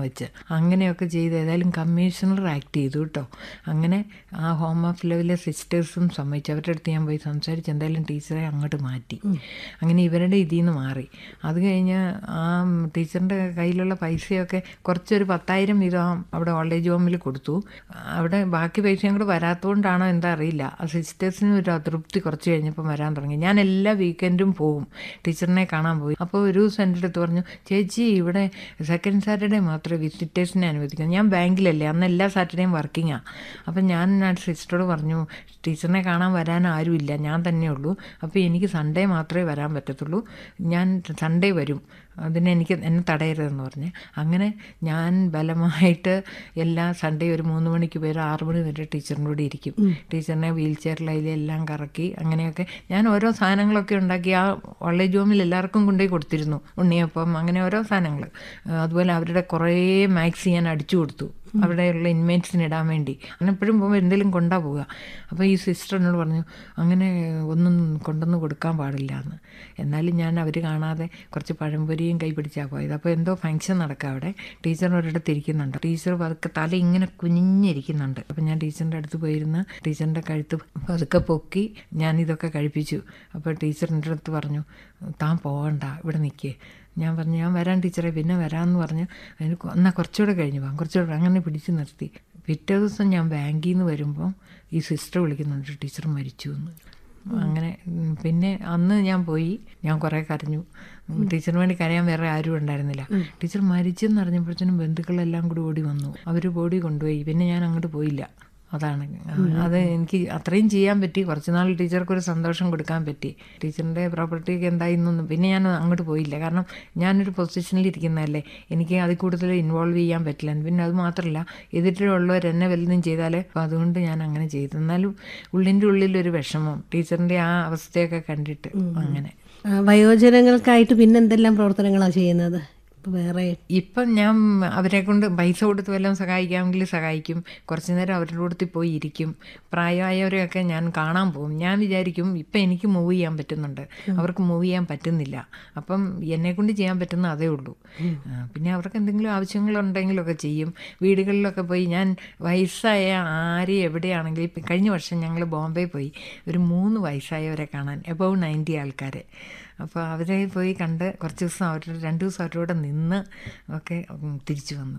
വെച്ച് അങ്ങനെയൊക്കെ ചെയ്ത് ഏതായാലും കമ്മീഷണർ ആക്ട് ചെയ്തു കേട്ടോ അങ്ങനെ ആ ഹോം ഓഫ് ലെവലിലെ സിസ്റ്റേഴ്സും സമ്മതിച്ചു അവരുടെ അടുത്ത് ഞാൻ പോയി സംസാരിച്ച് എന്തായാലും ടീച്ചറെ അങ്ങോട്ട് മാറ്റി അങ്ങനെ ഇവരുടെ ഇതിൽ നിന്ന് മാറി അത് കഴിഞ്ഞ് ആ ടീച്ചറിൻ്റെ കയ്യിലുള്ള പൈസയൊക്കെ കുറച്ചൊരു പത്തായിരം വീതം അവിടെ ഓൾഡ് ഏജ് ഹോമിൽ കൊടുത്തു അവിടെ ബാക്കി പൈസയും കൂടെ വരാത്തതുകൊണ്ടാണോ എന്താ അറിയില്ല ആ സിസ്റ്റേഴ്സിന് ഒരു അതൃപ്തി കുറച്ച് കഴിഞ്ഞപ്പോൾ വരാൻ തുടങ്ങി ഞാൻ എല്ലാ വീക്കെൻഡും പോകും ടീച്ചറിനെ കാണാൻ പോയി അപ്പോൾ ഒരു ദിവസം എൻ്റെ അടുത്ത് പറഞ്ഞു ചേച്ചി ഇവിടെ സെക്കൻഡ് സാറ്റർഡേ മാത്രമേ വിസിറ്റേഴ്സിനെ അനുവദിക്കൂ ഞാൻ ബാങ്കിലല്ലേ അന്ന് എല്ലാ സാറ്റർഡേയും വർക്കിങ്ങാണ് അപ്പം ഞാൻ ആ സിസ്റ്ററോട് പറഞ്ഞു ടീച്ചറിനെ കാണാൻ വരാൻ ആരുമില്ല ഞാൻ തന്നെ ഉള്ളൂ അപ്പോൾ എനിക്ക് സൺഡേ മാത്രമേ വരാൻ പറ്റത്തുള്ളൂ ഞാൻ സൺഡേ വരും അതിന് എനിക്ക് എന്നെ തടയരുതെന്ന് പറഞ്ഞ് അങ്ങനെ ഞാൻ ബലമായിട്ട് എല്ലാ സൺഡേ ഒരു മൂന്ന് മണിക്ക് പേര് ആറു മണി വരെ ടീച്ചറിൻ്റെ കൂടെ ഇരിക്കും ടീച്ചറിനെ വീൽ ചെയറിൽ അതിലെല്ലാം കറക്കി അങ്ങനെയൊക്കെ ഞാൻ ഓരോ സാധനങ്ങളൊക്കെ ഉണ്ടാക്കി ആ ഓൾഡേജ് ഹോമിൽ എല്ലാവർക്കും കൊണ്ടുപോയി കൊടുത്തിരുന്നു ഉണ്ണിയപ്പം അങ്ങനെ ഓരോ സാധനങ്ങൾ അതുപോലെ അവരുടെ കുറേ മാക്സി ഞാൻ അടിച്ചു കൊടുത്തു അവിടെയുള്ള ഇൻമേറ്റ്സിന് ഇടാൻ വേണ്ടി അങ്ങനെ എപ്പോഴും പോകുമ്പോൾ എന്തെങ്കിലും കൊണ്ടാ പോവുക അപ്പോൾ ഈ സിസ്റ്റർ എന്നോട് പറഞ്ഞു അങ്ങനെ ഒന്നും കൊണ്ടൊന്നും കൊടുക്കാൻ പാടില്ല എന്ന് എന്നാലും ഞാൻ അവർ കാണാതെ കുറച്ച് പഴംപൊരിയും കൈ പിടിച്ചാൽ പോയത് അപ്പോൾ എന്തോ ഫംഗ്ഷൻ നടക്കുക അവിടെ ടീച്ചർ ഒരിടത്ത് ഇരിക്കുന്നുണ്ട് ടീച്ചർ പതുക്കെ തല ഇങ്ങനെ കുനിഞ്ഞിരിക്കുന്നുണ്ട് അപ്പോൾ ഞാൻ ടീച്ചറിൻ്റെ അടുത്ത് പോയിരുന്ന് ടീച്ചറിൻ്റെ കഴുത്ത് പതുക്കെ പൊക്കി ഞാൻ ഇതൊക്കെ കഴിപ്പിച്ചു അപ്പോൾ ടീച്ചറിൻ്റെ അടുത്ത് പറഞ്ഞു താൻ പോകണ്ട ഇവിടെ നിൽക്കേ ഞാൻ പറഞ്ഞു ഞാൻ വരാൻ ടീച്ചറെ പിന്നെ വരാമെന്ന് പറഞ്ഞ് അതിന് എന്നാൽ കുറച്ചുകൂടെ കഴിഞ്ഞ് പോകാം കുറച്ചുകൂടെ അങ്ങനെ പിടിച്ച് നിർത്തി പിറ്റേ ദിവസം ഞാൻ ബാങ്കിൽ നിന്ന് വരുമ്പോൾ ഈ സിസ്റ്റർ വിളിക്കുന്നുണ്ട് ടീച്ചർ മരിച്ചു എന്ന് അങ്ങനെ പിന്നെ അന്ന് ഞാൻ പോയി ഞാൻ കുറേ കരഞ്ഞു ടീച്ചറിന് വേണ്ടി കരയാൻ വേറെ ആരും ഉണ്ടായിരുന്നില്ല ടീച്ചർ മരിച്ചെന്ന് അറിഞ്ഞപ്പോഴത്തേനും ബന്ധുക്കളെല്ലാം കൂടി ഓടി വന്നു അവർ ബോഡി കൊണ്ടുപോയി പിന്നെ ഞാൻ അങ്ങോട്ട് പോയില്ല അതാണ് അത് എനിക്ക് അത്രയും ചെയ്യാൻ പറ്റി കുറച്ചുനാൾ ടീച്ചർക്ക് ഒരു സന്തോഷം കൊടുക്കാൻ പറ്റി ടീച്ചറിൻ്റെ പ്രോപ്പർട്ടിക്ക് എന്തായിരുന്നൊന്നും പിന്നെ ഞാൻ അങ്ങോട്ട് പോയില്ല കാരണം ഞാനൊരു പൊസിഷനിൽ ഇരിക്കുന്നതല്ലേ എനിക്ക് അതിൽ കൂടുതൽ ഇൻവോൾവ് ചെയ്യാൻ പറ്റില്ല പിന്നെ അത് മാത്രമല്ല എതിരുള്ളവർ എന്നെ വലുതും ചെയ്താൽ അപ്പോൾ അതുകൊണ്ട് ഞാൻ അങ്ങനെ ചെയ്തു എന്നാലും ഉള്ളിൻ്റെ ഉള്ളിലൊരു വിഷമം ടീച്ചറിൻ്റെ ആ അവസ്ഥയൊക്കെ കണ്ടിട്ട് അങ്ങനെ വയോജനങ്ങൾക്കായിട്ട് പിന്നെ എന്തെല്ലാം പ്രവർത്തനങ്ങളാണ് ചെയ്യുന്നത് ഇപ്പോൾ വേറെ ഇപ്പം ഞാൻ അവരെ കൊണ്ട് പൈസ കൊടുത്ത് വല്ലതും സഹായിക്കാമെങ്കിൽ സഹായിക്കും കുറച്ച് നേരം അവരുടെ കൂടത്തിൽ പോയി ഇരിക്കും പ്രായമായവരെയൊക്കെ ഞാൻ കാണാൻ പോകും ഞാൻ വിചാരിക്കും ഇപ്പം എനിക്ക് മൂവ് ചെയ്യാൻ പറ്റുന്നുണ്ട് അവർക്ക് മൂവ് ചെയ്യാൻ പറ്റുന്നില്ല അപ്പം എന്നെ കൊണ്ട് ചെയ്യാൻ പറ്റുന്ന അതേ ഉള്ളൂ പിന്നെ അവർക്ക് എന്തെങ്കിലും ആവശ്യങ്ങളുണ്ടെങ്കിലൊക്കെ ചെയ്യും വീടുകളിലൊക്കെ പോയി ഞാൻ വയസ്സായ ആര് എവിടെയാണെങ്കിലും ഇപ്പം കഴിഞ്ഞ വർഷം ഞങ്ങൾ ബോംബെ പോയി ഒരു മൂന്ന് വയസ്സായവരെ കാണാൻ എബവ് നയൻറ്റി ആൾക്കാരെ അപ്പോൾ അവരെ പോയി കണ്ട് കുറച്ച് ദിവസം അവരുടെ രണ്ട് ദിവസം അവരുടെ കൂടെ നിന്ന് ഒക്കെ തിരിച്ചു വന്നു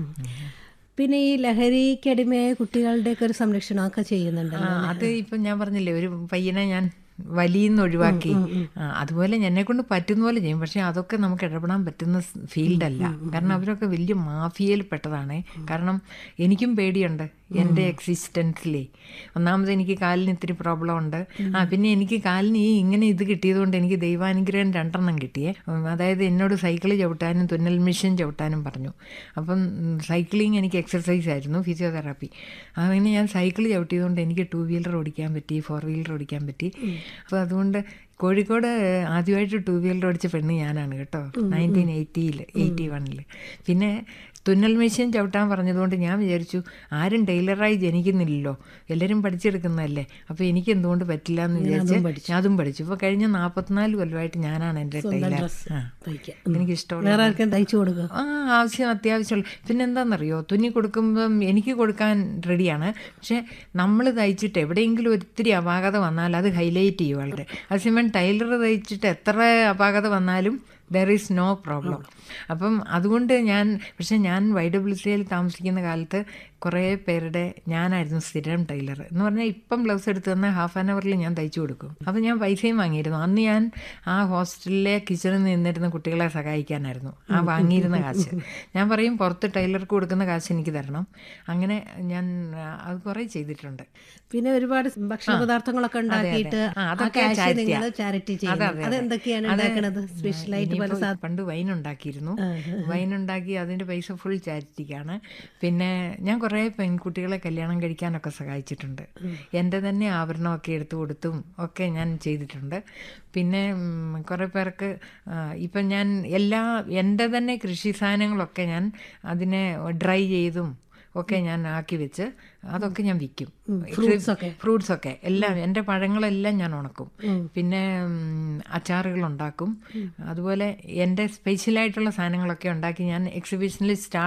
പിന്നെ ഈ ലഹരിക്കടിമയായ കുട്ടികളുടെയൊക്കെ ഒരു സംരക്ഷണമൊക്കെ ചെയ്യുന്നുണ്ട് അത് ഇപ്പം ഞാൻ പറഞ്ഞില്ലേ ഒരു പയ്യനെ ഞാൻ വലിയെന്ന് ഒഴിവാക്കി അതുപോലെ എന്നെ കൊണ്ട് പറ്റുന്ന പോലെ ചെയ്യും പക്ഷെ അതൊക്കെ നമുക്ക് ഇടപെടാൻ പറ്റുന്ന ഫീൽഡല്ല കാരണം അവരൊക്കെ വലിയ മാഫിയയിൽ പെട്ടതാണ് കാരണം എനിക്കും പേടിയുണ്ട് എൻ്റെ എക്സിസ്റ്റൻസിലേ ഒന്നാമത് എനിക്ക് കാലിന് ഇത്തിരി പ്രോബ്ലം ഉണ്ട് ആ പിന്നെ എനിക്ക് കാലിന് ഈ ഇങ്ങനെ ഇത് കിട്ടിയതുകൊണ്ട് എനിക്ക് ദൈവാനുഗ്രഹം രണ്ടെണ്ണം കിട്ടിയേ അതായത് എന്നോട് സൈക്കിൾ ചവിട്ടാനും തുന്നൽ മെഷീൻ ചവിട്ടാനും പറഞ്ഞു അപ്പം സൈക്ലിംഗ് എനിക്ക് എക്സസൈസ് ആയിരുന്നു ഫിസിയോതെറാപ്പി അങ്ങനെ ഞാൻ സൈക്കിൾ ചവിട്ടിയതുകൊണ്ട് എനിക്ക് ടു വീലർ ഓടിക്കാൻ പറ്റി ഫോർ വീലർ ഓടിക്കാൻ പറ്റി അപ്പോൾ അതുകൊണ്ട് കോഴിക്കോട് ആദ്യമായിട്ട് ടു വീലർ ഓടിച്ച പെണ്ണ് ഞാനാണ് കേട്ടോ നയൻറ്റീൻ എയ്റ്റിയിൽ എയ്റ്റി വണ്ണിൽ പിന്നെ തുന്നൽ മെഷീൻ ചവിട്ടാൻ പറഞ്ഞതുകൊണ്ട് ഞാൻ വിചാരിച്ചു ആരും ടൈലറായി ജനിക്കുന്നില്ലല്ലോ എല്ലാവരും പഠിച്ചെടുക്കുന്നതല്ലേ അപ്പോൾ എനിക്ക് എന്തുകൊണ്ട് പറ്റില്ല എന്ന് വിചാരിച്ച് അതും പഠിച്ചു ഇപ്പോൾ കഴിഞ്ഞ നാൽപ്പത്തിനാല് കൊല്ലമായിട്ട് ഞാനാണ് എൻ്റെ ടൈലർ ആ എനിക്ക് ഇഷ്ടമുള്ള വേറെ ആർക്കും തയ്ച്ചു കൊടുക്കുക ആ ആവശ്യം അത്യാവശ്യമുള്ള പിന്നെ എന്താണെന്നറിയോ തുന്നി കൊടുക്കുമ്പം എനിക്ക് കൊടുക്കാൻ റെഡിയാണ് പക്ഷേ നമ്മൾ തയ്ച്ചിട്ട് എവിടെയെങ്കിലും ഒത്തിരി അപാകത വന്നാൽ അത് ഹൈലൈറ്റ് ചെയ്യും വളരെ അതേസമയം ടൈലർ തയ്ച്ചിട്ട് എത്ര അപാകത വന്നാലും ദർ ഈസ് നോ പ്രോബ്ലം അപ്പം അതുകൊണ്ട് ഞാൻ പക്ഷെ ഞാൻ വൈ ഡബ്ല്യു സിയിൽ താമസിക്കുന്ന കാലത്ത് കുറേ പേരുടെ ഞാനായിരുന്നു സ്ഥിരം ടൈലർ എന്ന് പറഞ്ഞാൽ ഇപ്പം ബ്ലൗസ് എടുത്ത് തന്നാൽ ഹാഫ് ആൻ അവറിൽ ഞാൻ തയ്ച്ചു കൊടുക്കും അപ്പം ഞാൻ പൈസയും വാങ്ങിയിരുന്നു അന്ന് ഞാൻ ആ ഹോസ്റ്റലിലെ കിച്ചണിൽ നിന്നിരുന്ന കുട്ടികളെ സഹായിക്കാനായിരുന്നു ആ വാങ്ങിയിരുന്ന കാശ് ഞാൻ പറയും പുറത്ത് ടൈലർക്ക് കൊടുക്കുന്ന കാശ് എനിക്ക് തരണം അങ്ങനെ ഞാൻ അത് കുറേ ചെയ്തിട്ടുണ്ട് പിന്നെ ഒരുപാട് ഭക്ഷണ പദാർത്ഥങ്ങളൊക്കെ ഉണ്ടാക്കിയിട്ട് നിങ്ങൾ ചാരിറ്റി ചെയ്യും അതെന്തൊക്കെയാണ് ഉണ്ടാക്കുന്നത് സ്പെഷ്യലായിട്ട് പല പണ്ട് വൈൻ ഉണ്ടാക്കിയിരുന്നു വൈൻ ഉണ്ടാക്കി അതിൻ്റെ പൈസ ഫുൾ ചാരിറ്റിക്കാണ് പിന്നെ ഞാൻ കുറേ പെൺകുട്ടികളെ കല്യാണം കഴിക്കാനൊക്കെ സഹായിച്ചിട്ടുണ്ട് എൻ്റെ തന്നെ ആഭരണമൊക്കെ എടുത്തു കൊടുത്തും ഒക്കെ ഞാൻ ചെയ്തിട്ടുണ്ട് പിന്നെ കുറേ പേർക്ക് ഇപ്പം ഞാൻ എല്ലാ എൻ്റെ തന്നെ കൃഷി സാധനങ്ങളൊക്കെ ഞാൻ അതിനെ ഡ്രൈ ചെയ്തും ഒക്കെ ഞാൻ ആക്കി വെച്ച് അതൊക്കെ ഞാൻ വിൽക്കും ഫ്രൂട്ട്സ് ഒക്കെ എല്ലാം എൻ്റെ പഴങ്ങളെല്ലാം ഞാൻ ഉണക്കും പിന്നെ അച്ചാറുകൾ ഉണ്ടാക്കും അതുപോലെ എൻ്റെ സ്പെഷ്യലായിട്ടുള്ള സാധനങ്ങളൊക്കെ ഉണ്ടാക്കി ഞാൻ എക്സിബിഷനിൽ സ്റ്റാർ